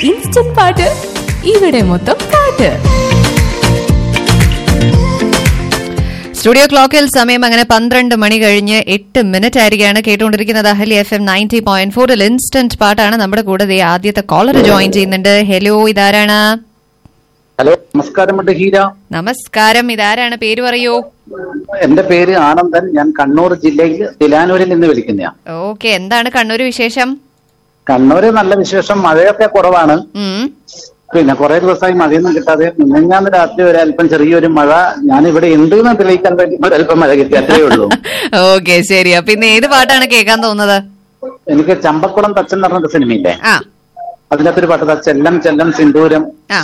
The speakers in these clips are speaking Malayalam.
ഇൻസ്റ്റന്റ് പാട്ട് ഇവിടെ മൊത്തം പാട്ട് സ്റ്റുഡിയോ ക്ലോക്കിൽ സമയം അങ്ങനെ പന്ത്രണ്ട് മണി കഴിഞ്ഞ് എട്ട് മിനിറ്റ് ആയിരിക്കുകയാണ് കേട്ടുകൊണ്ടിരിക്കുന്നത് Ahali F M ninety point ഫോറിൽ ഇൻസ്റ്റന്റ് പാട്ടാണ് നമ്മുടെ കൂടെ ദേ ആദ്യത്തെ കോളർ ജോയിൻ ചെയ്യുന്നുണ്ട് ഹലോ ഇതാരാണ് ഹലോ നമസ്കാരം ഉണ്ട് ഹീര നമസ്കാരം ഇതാരാണ് പേര് പറയൂ എന്റെ പേര് ആനന്ദൻ ഞാൻ കണ്ണൂർ ജില്ലയിൽ തിലാനൂരിൽ നിന്ന് വിളിക്കുന്നയാ ഓക്കെ എന്താണ് കണ്ണൂർ വിശേഷം കണ്ണൂര് നല്ല വിശേഷം മഴയൊക്കെ കുറവാണ് ഉം പിന്നെ കുറെ ദിവസമായി മഴയൊന്നും കിട്ടാതെ മിന്നഞ്ഞാന്ന് രാത്രി ഒരു അല്പം ചെറിയൊരു മഴ ഞാൻ ഇവിടെ ഉണ്ട് എന്ന് തെളിയിക്കാൻ വേണ്ടി ഒരു അല്പം മഴ കിട്ടി അത്രേ ഉള്ളൂ ഓക്കെ ശരി അപ്പൊ ഇന്ന് ഏത് പാട്ടാണ് കേൾക്കാൻ തോന്നുന്നത് എനിക്ക് ചമ്പക്കുളം തച്ചൻ എന്ന് പറഞ്ഞ സിനിമയില്ലേ ആ അതിനകത്തൊരു പാട്ട് ദാ ചെല്ലം ചെല്ലം സിന്ദൂരം ആ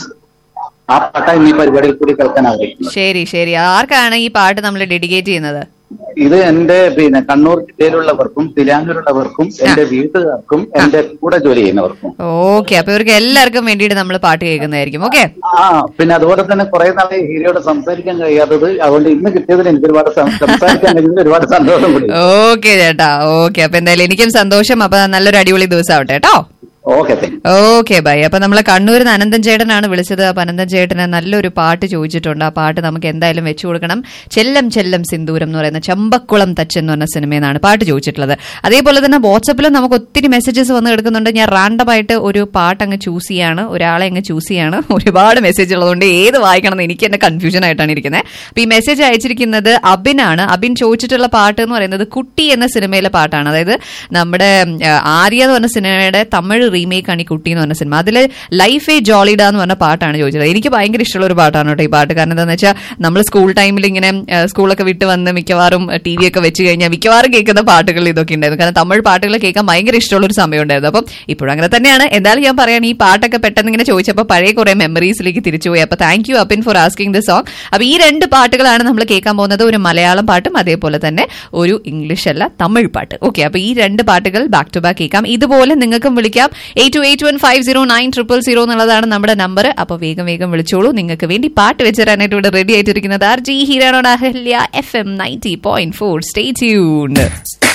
ആ പാട്ടാ ഇന്ന് ഈ പരിപാടിയിൽ കൂടി കേൾക്കാൻ ആഗ്രഹിക്കുന്നത് ശരി ശരി ആർക്കാണ് ഈ പാട്ട് നമ്മൾ ഡെഡിക്കേറ്റ് ചെയ്യുന്നത് ഇത് എന്റെ പിന്നെ കണ്ണൂർ ജില്ലയിലുള്ളവർക്കും തിലാനൂരുള്ളവർക്കും എന്റെ വീട്ടുകാർക്കും എന്റെ കൂടെ ജോലി ചെയ്യുന്നവർക്കും ഓക്കെ അപ്പൊ ഇവർക്ക് എല്ലാവർക്കും വേണ്ടിയിട്ട് നമ്മൾ പാട്ട് കേൾക്കുന്നതായിരിക്കും ഓക്കെ ആ പിന്നെ അതുപോലെ തന്നെ കുറെ നാളെ ഹീരോയോട് സംസാരിക്കാൻ കഴിയാത്തത് അതുകൊണ്ട് ഇന്ന് കിട്ടിയതിൽ എനിക്ക് ഒരുപാട് സം- സംസാരിക്കാൻ കഴിഞ്ഞതിൽ ഒരുപാട് സന്തോഷം കൂടി ഓക്കെ ചേട്ടാ ഓക്കെ അപ്പൊ എന്തായാലും എനിക്കും സന്തോഷം അപ്പൊ നല്ലൊരു അടിപൊളി ദിവസം ആവട്ടെ കേട്ടോ ഓക്കെ താങ്ക് ഓക്കെ ബൈ അപ്പൊ നമ്മളെ കണ്ണൂരിൽ നിന്ന് അനന്തൻ ചേട്ടനാണ് വിളിച്ചത് അപ്പൊ അനന്തൻ ചേട്ടന് നല്ലൊരു പാട്ട് ചോദിച്ചിട്ടുണ്ട് ആ പാട്ട് നമുക്ക് എന്തായാലും വെച്ചു കൊടുക്കണം ചെല്ലം ചെല്ലം സിന്ദൂരം എന്ന് പറയുന്ന ചമ്പക്കുളം തച്ച് എന്ന് പറഞ്ഞ സിനിമയിൽ നിന്നാണ് പാട്ട് ചോദിച്ചിട്ടുള്ളത് അതേപോലെ തന്നെ വാട്സപ്പിലും നമുക്ക് ഒത്തിരി മെസ്സേജസ് വന്ന് കിടക്കുന്നുണ്ട് ഞാൻ റാൻഡമായിട്ട് ഒരു പാട്ട് അങ്ങ് ചൂസ് ചെയ്യാണ് ഒരാളെ അങ്ങ് ചൂസ് ചെയ്യാണ് ഒരുപാട് മെസ്സേജ് ഉള്ളതുകൊണ്ട് ഏത് വായിക്കണം എന്ന് എനിക്ക് തന്നെ കൺഫ്യൂഷൻ ആയിട്ടാണ് ഇരിക്കുന്നത് അപ്പൊ ഈ മെസ്സേജ് അയച്ചിരിക്കുന്നത് അബിനാണ് അബിൻ ചോദിച്ചിട്ടുള്ള പാട്ട് എന്ന് പറയുന്നത് കുട്ടി എന്ന സിനിമയിലെ പാട്ടാണ് അതായത് നമ്മുടെ ഉം, ആര്യ എന്ന് പറഞ്ഞ സിനിമയുടെ തമിഴ് റീമേക്ക് ആണ് ഈ കുട്ടി എന്ന് പറഞ്ഞ സിനിമ അതിൽ ലൈഫ് എ ജോളിഡ എന്ന് പറഞ്ഞ പാട്ടാണ് ചോദിച്ചത് എനിക്ക് ഭയങ്കര ഇഷ്ടമുള്ള ഒരു പാട്ടാണ് കേട്ടോ ഈ പാട്ട് കാരണം എന്താണെന്ന് വെച്ചാൽ നമ്മൾ സ്കൂൾ ടൈമിൽ ഇങ്ങനെ ആ, സ്കൂളൊക്കെ വിട്ട് വന്ന് മിക്കവാറും ടി വി ഒക്കെ വെച്ച് കഴിഞ്ഞാൽ മിക്കവാറും കേൾക്കുന്ന പാട്ടുകൾ ഇതൊക്കെ ഉണ്ടായിരുന്നു കാരണം തമിഴ് പാട്ടുകൾ കേൾക്കാൻ ഭയങ്കര ഇഷ്ടമുള്ള ഒരു സമയം ഉണ്ടായിരുന്നു അപ്പം ഇപ്പോഴും അങ്ങനെ തന്നെയാണ് എന്തായാലും ഞാൻ പറയാൻ ഈ പാട്ടൊക്കെ പെട്ടെന്ന് ഇങ്ങനെ ചോദിച്ചപ്പോൾ പഴയ കുറെ മെമ്മറീസിലേക്ക് തിരിച്ചുപോയി അപ്പൊ thank you Appin for asking the song അപ്പൊ ഈ രണ്ട് പാട്ടുകളാണ് നമ്മൾ കേൾക്കാൻ പോകുന്നത് ഒരു മലയാളം പാട്ടും അതേപോലെ തന്നെ ഒരു ഇംഗ്ലീഷ് അല്ല തമിഴ് പാട്ട് ഓക്കെ അപ്പൊ ഈ രണ്ട് പാട്ടുകൾ ബാക്ക് ടു ബാക്ക് കേൾക്കാം ഇതുപോലെ നിങ്ങൾക്കും വിളിക്കാം eight two eight one five zero nine triple zero എന്നുള്ളതാണ് നമ്മുടെ നമ്പർ അപ്പൊ വേഗം വേഗം വിളിച്ചോളൂ നിങ്ങൾക്ക് വേണ്ടി പാട്ട് വെച്ച് തരാനായിട്ട് ഇവിടെ റെഡി ആയിട്ടിരിക്കുന്നത് ആർ ജി ഹീരാണോ Ahalya F M ninety point four stay tuned